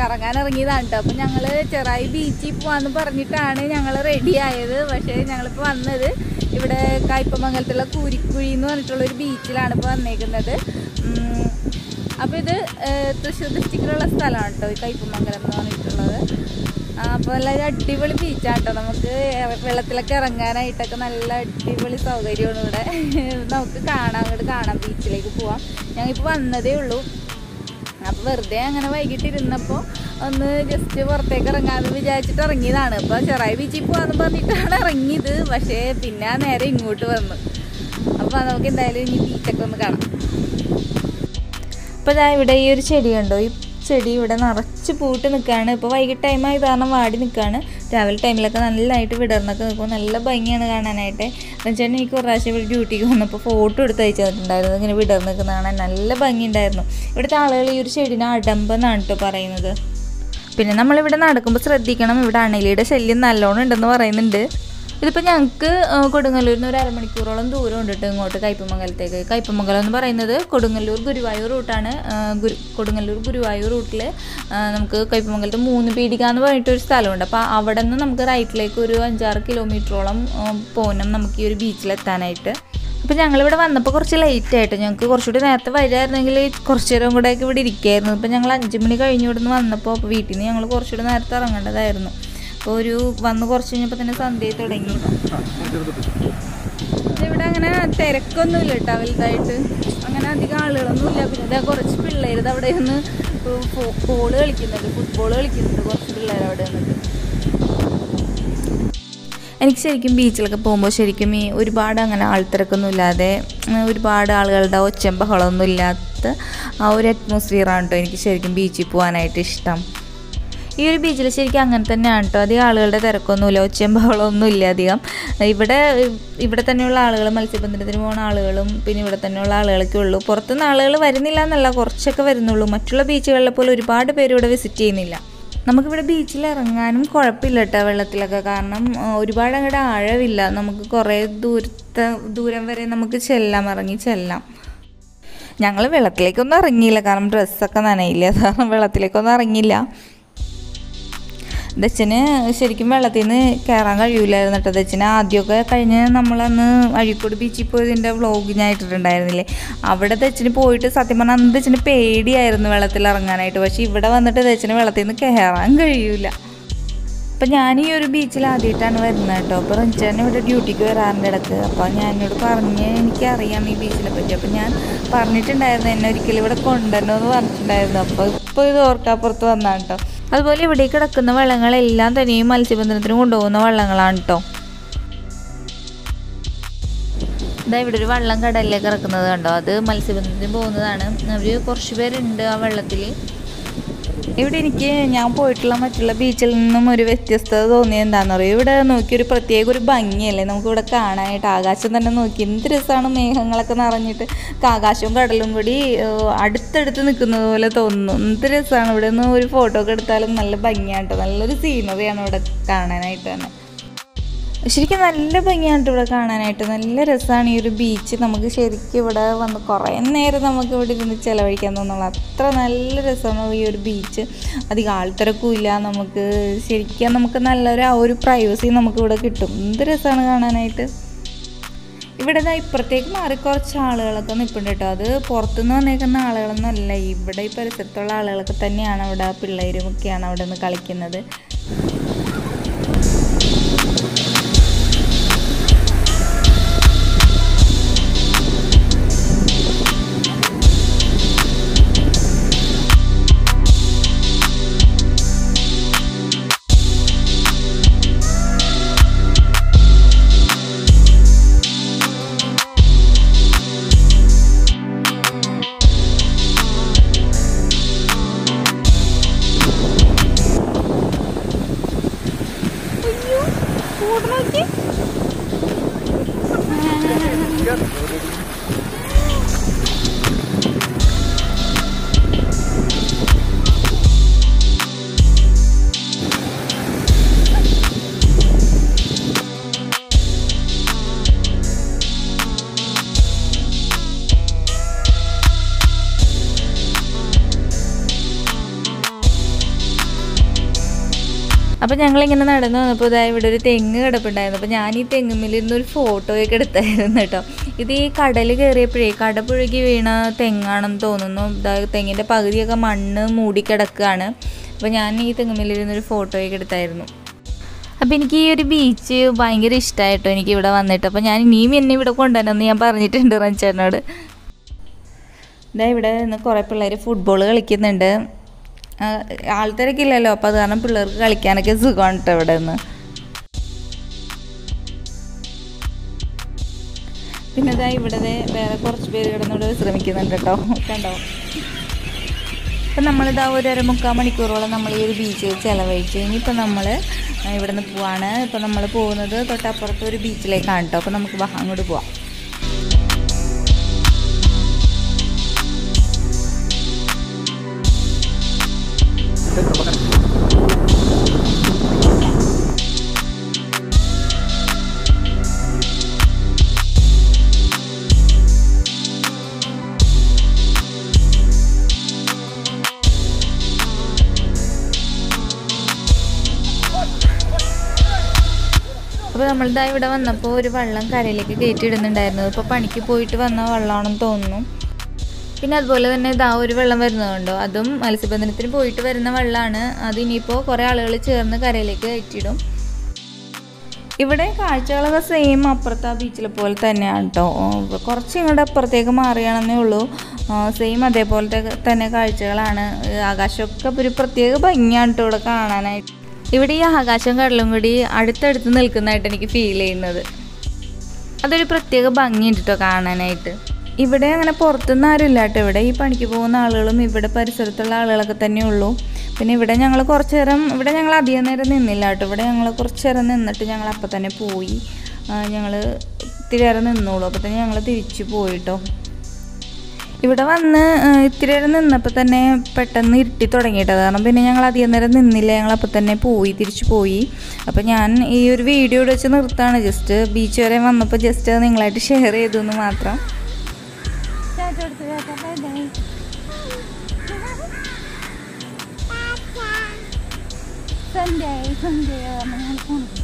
കറങ്ങാൻ ഇറങ്ങിയതാണ് കേട്ടോ അപ്പം ഞങ്ങൾ ചെറായി ബീച്ചിൽ പോവാന്ന് പറഞ്ഞിട്ടാണ് ഞങ്ങൾ റെഡി ആയത് പക്ഷേ ഞങ്ങളിപ്പോൾ വന്നത് ഇവിടെ കായ്പമംഗലത്തുള്ള കൂരിക്കുഴി എന്ന് പറഞ്ഞിട്ടുള്ള ഒരു ബീച്ചിലാണ് ഇപ്പോൾ വന്നേക്കുന്നത് ഉം, അപ്പോൾ ഇത് ഏഹ്, തൃശ്ശൂർ ഡിസ്ട്രിക്റ്റിലുള്ള സ്ഥലമാണ് കേട്ടോ ഈ കയ്പമംഗലം എന്ന് പറഞ്ഞിട്ടുള്ളത് അപ്പോൾ നല്ല ഒരു അടിപൊളി ബീച്ചാണ് കേട്ടോ നമുക്ക് ഇറ- വെള്ളത്തിലൊക്കെ ഇറങ്ങാനായിട്ടൊക്കെ നല്ല അടിപൊളി സൗകര്യമാണ് ഇവിടെ നമുക്ക് കാണാം അങ്ങോട്ട് കാണാം ബീച്ചിലേക്ക് പോവാം ഞങ്ങളിപ്പോൾ വന്നതേ ഉള്ളൂ അപ്പോൾ വെറുതെ അങ്ങനെ വൈകിട്ട് ഇരുന്നപ്പോൾ ഒന്ന് ജസ്റ്റ് പുറത്തേക്ക് ഇറങ്ങാമെന്ന് വിചാരിച്ചിട്ട് ഇറങ്ങിയതാണ് അപ്പോൾ ചെറായി ബീച്ചിൽ പോകാമെന്ന് പറഞ്ഞിട്ടാണ് ഇറങ്ങിയത് പക്ഷേ പിന്നെ നേരെ ഇങ്ങോട്ട് വന്നു അപ്പോൾ നമുക്ക് എന്തായാലും ഇനി ബീച്ചൊക്കെ ഒന്ന് കാണാം ഇപ്പോൾ ഇതാ ഇവിടെ ഈ ഒരു ചെടി കണ്ടോ ഈ ചെടി ഇവിടെ നിറച്ച് പൂട്ട് നിൽക്കുകയാണ് ഇപ്പോൾ വൈകിട്ട് ടൈം ആയത് കാരണം വാടി നിൽക്കുകയാണ് രാവിലെ ടൈമിലൊക്കെ നല്ലതായിട്ട് വിടർന്നൊക്കെ നിൽക്കും നല്ല ഭംഗിയാണ് കാണാനായിട്ട് എന്നുവെച്ചാൽ എനിക്ക് ഒരു പ്രാവശ്യം ഇവിടെ ഡ്യൂട്ടിക്ക് വന്നപ്പോൾ ഫോട്ടോ എടുത്ത് അയച്ചു തന്നിട്ടുണ്ടായിരുന്നു ഇങ്ങനെ വിടർന്ന് നിൽക്കുന്ന കാണാൻ നല്ല ഭംഗിയുണ്ടായിരുന്നു ഇവിടുത്തെ ആളുകൾ ഈ ഒരു ചെടിനെ അടമ്പെന്നാണ് കേട്ടോ പറയുന്നത് പിന്നെ നമ്മളിവിടെ നടക്കുമ്പോൾ ശ്രദ്ധിക്കണം ഇവിടെ അണലിയുടെ ശല്യം നല്ലോണം ഉണ്ടെന്ന് പറയുന്നുണ്ട് ഇതിപ്പോൾ ഞങ്ങൾക്ക് കൊടുങ്ങല്ലൂരിൽ നിന്ന് ഒരു അരമണിക്കൂറോളം ദൂരം ഉണ്ട് കേട്ടോ ഇങ്ങോട്ട് കയ്പമംഗലത്തേക്ക് കയ്പമംഗലം എന്ന് പറയുന്നത് കൊടുങ്ങല്ലൂർ ഗുരുവായൂർ റൂട്ടാണ് ആ, ഗുരു കൊടുങ്ങല്ലൂർ ഗുരുവായൂർ റൂട്ടിൽ നമുക്ക് കയ്പമംഗലത്ത് മൂന്ന് പീടിക എന്ന് പറഞ്ഞിട്ടൊരു സ്ഥലമുണ്ട് അപ്പോൾ അവിടെ നിന്ന് നമുക്ക് റൈറ്റിലേക്ക് ഒരു അഞ്ചാറ് കിലോമീറ്ററോളം ആ, പോകണം നമുക്ക് ഈ ഒരു ബീച്ചിലെത്താനായിട്ട് അപ്പോൾ ഞങ്ങളിവിടെ വന്നപ്പോൾ കുറച്ച് ലേറ്റ് ആയിട്ട് ഞങ്ങൾക്ക് കുറച്ചുകൂടി നേരത്തെ വരികയായിരുന്നെങ്കിൽ കുറച്ച് നേരം കൂടെ ഒക്കെ ഇവിടെ ഇരിക്കുകയായിരുന്നു ഇപ്പോൾ ഞങ്ങൾ അഞ്ച് മണി കഴിഞ്ഞ് ഇവിടെ നിന്ന് വന്നപ്പോൾ അപ്പോൾ വീട്ടിൽ നിന്ന് ഞങ്ങൾ കുറച്ചുകൂടി നേരത്തെ ഇറങ്ങേണ്ടതായിരുന്നു അപ്പോൾ ഒരു വന്ന് കുറച്ച് കഴിഞ്ഞപ്പോൾ തന്നെ സന്ധ്യ തുടങ്ങി ഇവിടെ അങ്ങനെ തിരക്കൊന്നുമില്ല കേട്ടോ വലുതായിട്ട് അങ്ങനെ അധികം ആളുകളൊന്നുമില്ല പിന്നെ ദേ കുറച്ച് പിള്ളേർ ഇത് അവിടെ നിന്ന് ബോൾ കളിക്കുന്നുണ്ട് ഫുട്ബോൾ കളിക്കുന്നുണ്ട് കുറച്ച് പിള്ളേർ അവിടെ നിന്നിട്ട് എനിക്ക് ശരിക്കും ബീച്ചിലൊക്കെ പോകുമ്പോൾ ശരിക്കും ഈ ഒരുപാട് അങ്ങനെ ആൾത്തിരക്കൊന്നും ഇല്ലാതെ ഉം, ഒരുപാട് ആളുകളുടെ ഒച്ചയും ബഹളമൊന്നും ഇല്ലാത്ത ആ ഒരു അറ്റ്മോസ്ഫിയറാണ് കേട്ടോ എനിക്ക് ശരിക്കും ബീച്ചിൽ പോകാനായിട്ട് ഇഷ്ടം ഈ ഒരു ബീച്ചിൽ ശരിക്കും അങ്ങനെ തന്നെയാണ് കേട്ടോ അധികം ആളുകളുടെ തിരക്കൊന്നുമില്ല ഒച്ചയും ബഹളമൊന്നും ഇല്ല അധികം ഇവിടെ ഇവിടെ തന്നെയുള്ള ആളുകൾ മത്സ്യബന്ധനത്തിന് പോകുന്ന ആളുകളും പിന്നെ ഇവിടെ തന്നെയുള്ള ആളുകളൊക്കെ ഉള്ളൂ പുറത്തുനിന്ന് ആളുകൾ വരുന്നില്ല എന്നല്ല കുറച്ചൊക്കെ വരുന്നുള്ളൂ മറ്റുള്ള ബീച്ചുകളിലെ പോലെ ഒരുപാട് പേര് ഇവിടെ വിസിറ്റ് ചെയ്യുന്നില്ല നമുക്കിവിടെ ബീച്ചിൽ ഇറങ്ങാനും കുഴപ്പമില്ല കേട്ടോ വെള്ളത്തിലൊക്കെ കാരണം ആ, ഒരുപാട് അങ്ങോട്ട് ആഴമില്ല നമുക്ക് കുറേ ദൂരത്തെ ദൂരം വരെ നമുക്ക് ചെല്ലാം ഇറങ്ങി ചെല്ലാം ഞങ്ങൾ വെള്ളത്തിലേക്കൊന്നും ഇറങ്ങിയില്ല കാരണം ഡ്രസ്സൊക്കെ നനയില്ല അത് കാരണം വെള്ളത്തിലേക്കൊന്നും ഇറങ്ങിയില്ല ദച്ചന് ശരിക്കും വെള്ളത്തിൽ നിന്ന് കയറാൻ കഴിയൂലായിരുന്നു കേട്ടോ ദച്ചന് ആദ്യമൊക്കെ കഴിഞ്ഞ് നമ്മളന്ന് അഴീക്കോട് ബീച്ചിൽ പോയതിൻ്റെ വ്ളോഗ് ഞാൻ ഇട്ടിട്ടുണ്ടായിരുന്നില്ലേ അവിടെ ദച്ചന് പോയിട്ട് സത്യം പറഞ്ഞാൽ അന്ന് ദച്ചന് പേടിയായിരുന്നു വെള്ളത്തിൽ ഇറങ്ങാനായിട്ട് പക്ഷേ ഇവിടെ വന്നിട്ട് ദച്ചന് വെള്ളത്തിൽ നിന്ന് കയറാൻ കഴിയൂല അപ്പം ഞാൻ ഈ ഒരു ബീച്ചിൽ ആദ്യമായിട്ടാണ് വരുന്നത് കേട്ടോ അപ്പോൾ റിഞ്ചാൻ ഇവിടെ ഡ്യൂട്ടിക്ക് വരാറുണ്ട് ഇടക്ക് അപ്പോൾ ഞാൻ എന്നോട് പറഞ്ഞ് എനിക്കറിയാം ഈ ബീച്ചിനെ പറ്റി അപ്പോൾ ഞാൻ പറഞ്ഞിട്ടുണ്ടായിരുന്നു എന്നെ ഒരിക്കലും ഇവിടെ കൊണ്ടുവരണോ എന്ന് പറഞ്ഞിട്ടുണ്ടായിരുന്നു അപ്പോൾ ഇപ്പോൾ ഇത് ഓർക്കാപ്പുറത്ത് വന്നാണ് കേട്ടോ അതുപോലെ ഇവിടെ കിടക്കുന്ന വെള്ളങ്ങളെല്ലാം തന്നെയും മത്സ്യബന്ധനത്തിന് കൊണ്ടുപോകുന്ന വെള്ളങ്ങളാണ് കേട്ടോ ഇതാ ഇവിടെ ഒരു വള്ളം കടലിലേക്ക് ഇറക്കുന്നത് കണ്ടോ അത് മത്സ്യബന്ധനത്തിന് പോകുന്നതാണ് അവർ കുറച്ച് പേരുണ്ട് ആ വെള്ളത്തിൽ ഇവിടെ എനിക്ക് ഞാൻ പോയിട്ടുള്ള മറ്റുള്ള ബീച്ചിൽ നിന്നും ഒരു വ്യത്യസ്തത തോന്നിയത് എന്താണെന്ന് പറയുക ഇവിടെ നോക്കി ഒരു പ്രത്യേക ഒരു ഭംഗിയല്ലേ നമുക്ക് ഇവിടെ കാണാനായിട്ട് ആകാശം തന്നെ നോക്കി എന്ത് രസമാണ് മേഘങ്ങളൊക്കെ നിറഞ്ഞിട്ട് ആകാശവും കടലും കൂടി ഏഹ്, അടുത്തടുത്ത് നിൽക്കുന്നത് പോലെ തോന്നുന്നു എന്ത് രസമാണ് ഇവിടെ നിന്ന് ഒരു ഫോട്ടോ ഒക്കെ എടുത്താലും നല്ല ഭംഗിയാണ് കേട്ടോ നല്ലൊരു സീനറിയാണ് ഇവിടെ കാണാനായിട്ട് തന്നെ ശരിക്കും നല്ല ഭംഗിയാണ് ട്ടോ ഇവിടെ കാണാനായിട്ട് നല്ല രസമാണ് ഈ ഒരു ബീച്ച് നമുക്ക് ശരിക്കും ഇവിടെ വന്ന് കുറേ നേരം നമുക്ക് ഇവിടെ ഇരുന്ന് ചിലവഴിക്കാൻ തോന്നുള്ളൂ അത്ര നല്ല രസമാണ് ഈ ഒരു ബീച്ച് അധികം ആൾത്തിരക്കുമില്ല നമുക്ക് ശരിക്കും നമുക്ക് നല്ലൊരു ആ ഒരു പ്രൈവസി നമുക്ക് ഇവിടെ കിട്ടും എന്ത് രസമാണ് കാണാനായിട്ട് ഇവിടെ ദാ ഇപ്പുറത്തേക്ക് മാറി കുറച്ച് ആളുകളൊക്കെ നിൽപ്പുണ്ട് കേട്ടോ അത് പുറത്തുനിന്ന് വന്നേക്കുന്ന ആളുകളൊന്നും അല്ല ഇവിടെ ഈ പരിസരത്തുള്ള ആളുകളൊക്കെ തന്നെയാണ് അവിടെ പിള്ളേരും ഒക്കെയാണ് അവിടെ നിന്ന് കളിക്കുന്നത് അപ്പോൾ ഞങ്ങളിങ്ങനെ നടന്നു വന്നപ്പോൾ ഇതാ ഇവിടെ ഒരു തെങ്ങ് കിടപ്പുണ്ടായിരുന്നു അപ്പോൾ ഞാൻ ഈ തെങ്ങുമ്മിലിരുന്ന് ഒരു ഫോട്ടോയൊക്കെ എടുത്തായിരുന്നു കേട്ടോ ഇത് ഈ കടൽ കയറിയപ്പോഴേ കടപുഴകി വീണ തെങ്ങാണെന്ന് തോന്നുന്നു ഇതാ തെങ്ങിൻ്റെ പകുതിയൊക്കെ മണ്ണ് മൂടിക്കിടക്കുകയാണ് അപ്പോൾ ഞാൻ ഈ തെങ്ങുമ്മിലിരുന്ന് ഒരു ഫോട്ടോയൊക്കെ എടുത്തായിരുന്നു അപ്പോൾ എനിക്ക് ഈ ഒരു ബീച്ച് ഭയങ്കര ഇഷ്ടമായിട്ടോ എനിക്ക് ഇവിടെ വന്നിട്ട് അപ്പോൾ ഞാൻ ഇനിയും എന്നെ ഇവിടെ കൊണ്ടുവരണമെന്ന് ഞാൻ പറഞ്ഞിട്ടുണ്ട് റഞ്ചേട്ടനോട് ഇതാ ഇവിടെ നിന്ന് കുറേ പിള്ളേർ ഫുട്ബോൾ കളിക്കുന്നുണ്ട് ആ, ആൾത്തിരക്കില്ലല്ലോ അപ്പോൾ അത് കാരണം പിള്ളേർക്ക് കളിക്കാനൊക്കെ സുഖമാണ് കേട്ടോ ഇവിടെ നിന്ന് പിന്നെ ഇതാ ഇവിടെ ദേ വേറെ കുറച്ച് പേര് കിടന്നിവിടെ വിശ്രമിക്കുന്നുണ്ട് കേട്ടോ കണ്ടോ അപ്പം നമ്മളിതാ ഒരു അര മുക്കാൽ മണിക്കൂറോളം നമ്മൾ ഈ ഒരു ബീച്ചിൽ ചിലവഴിച്ചു ഇനിയിപ്പോൾ നമ്മൾ ഇവിടെ നിന്ന് പോവാണ് ഇപ്പം നമ്മൾ പോകുന്നത് തൊട്ടപ്പുറത്ത് ഒരു ബീച്ചിലേക്കാണ് കേട്ടോ അപ്പോൾ നമുക്ക് വാ അങ്ങോട്ട് പോവാം അപ്പോൾ നമ്മളിതാ ഇവിടെ വന്നപ്പോൾ ഒരു വെള്ളം കരയിലേക്ക് കയറ്റിയിടുന്നുണ്ടായിരുന്നു ഇപ്പോൾ പണിക്ക് പോയിട്ട് വന്ന വെള്ളമാണെന്ന് തോന്നുന്നു പിന്നെ അതുപോലെ തന്നെ ഇതാ ഒരു വെള്ളം വരുന്നതുണ്ടോ അതും മത്സ്യബന്ധനത്തിന് പോയിട്ട് വരുന്ന വെള്ളമാണ് അത് ഇനിയിപ്പോൾ കുറേ ആളുകൾ ചേർന്ന് കരയിലേക്ക് കയറ്റിയിടും ഇവിടെ കാഴ്ചകളൊക്കെ സെയിം അപ്പുറത്തെ ആ ബീച്ചിലെ പോലെ തന്നെയാണ് കേട്ടോ കുറച്ച് ഇങ്ങോട്ട് അപ്പുറത്തേക്ക് മാറിയാണെന്നേ ഉള്ളൂ സെയിം അതേപോലത്തെ തന്നെ കാഴ്ചകളാണ് ആകാശമൊക്കെ ഒരു പ്രത്യേക ഭംഗിയാണ് കേട്ടോ ഇവിടെ കാണാനായിട്ട് ഇവിടെ ഈ ആകാശം കടലും കൂടി അടുത്തടുത്ത് നിൽക്കുന്നതായിട്ട് എനിക്ക് ഫീൽ ചെയ്യുന്നത് അതൊരു പ്രത്യേക ഭംഗിയുണ്ട് കേട്ടോ കാണാനായിട്ട് ഇവിടെ അങ്ങനെ പുറത്തുനിന്ന് ആരും ഇല്ല കേട്ടോ ഇവിടെ ഈ പണിക്ക് പോകുന്ന ആളുകളും ഇവിടെ പരിസരത്തുള്ള ആളുകളൊക്കെ തന്നെ ഉള്ളൂ പിന്നെ ഇവിടെ ഞങ്ങൾ കുറച്ച് നേരം ഇവിടെ ഞങ്ങൾ അധികം നേരം നിന്നില്ല കേട്ടോ ഇവിടെ ഞങ്ങൾ കുറച്ച് നേരം നിന്നിട്ട് ഞങ്ങൾ അപ്പം തന്നെ പോയി ഞങ്ങൾ ഇത്തിരി നേരം നിന്നോളൂ അപ്പോൾ തന്നെ ഞങ്ങൾ തിരിച്ചു പോയിട്ടോ ഇവിടെ വന്ന് ആ, ഇത്തിരി നേരം നിന്നപ്പോൾ തന്നെ പെട്ടെന്ന് ഇരുട്ടി തുടങ്ങിയിട്ടോ കാരണം പിന്നെ ഞങ്ങൾ അധികം നേരം നിന്നില്ല ഞങ്ങൾ അപ്പം തന്നെ പോയി തിരിച്ചു പോയി അപ്പോൾ ഞാൻ ഈ ഒരു വീഡിയോ ഇവിടെ വെച്ച് നിർത്താണ് ജസ്റ്റ് ബീച്ച് വരെ വന്നപ്പോൾ ജസ്റ്റ് നിങ്ങളായിട്ട് ഷെയർ ചെയ്തു എന്ന് മാത്രം സൺഡേ സൺഡേ